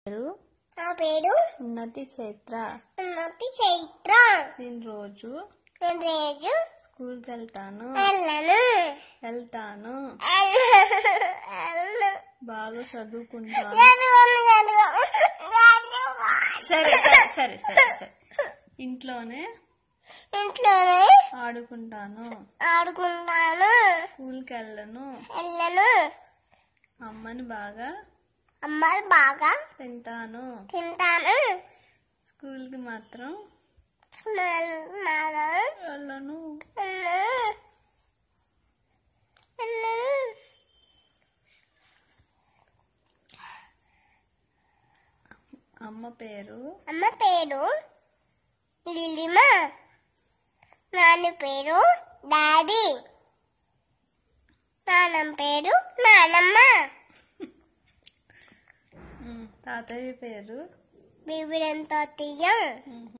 పేరు నా పేరు ఉన్నతి చైత్ర ఉన్నతి చైత్ర నేను రోజు నేను రోజు స్కూల్కి వెళ్తాను వెళ్ళను వెళ్తాను వెళ్ళను బాగా చదువుకుంటాను చదువును చదువు చదువు సరే సరే సరే సరే సరే ఇంట్లోనే ఇంట్లోనే ఆడుకుంటాను ఆడుకుంటాను స్కూల్కి వెళ్ళను వెళ్ళను అమ్మని బాగా అమ్మాయి బాగా తింటాను తింటాను స్కూల్కి మాత్రం బాగా వెళ్ళను వెళ్ళను వెళ్ళను అమ్మ పేరు అమ్మ పేరు లిలిమ నాన్న పేరు డాడీ నాన్నమ్మ పేరు నానమ్మ ఉమ్, తాతయ్య పేరు బీబిడంతో తీయం ఉమ్.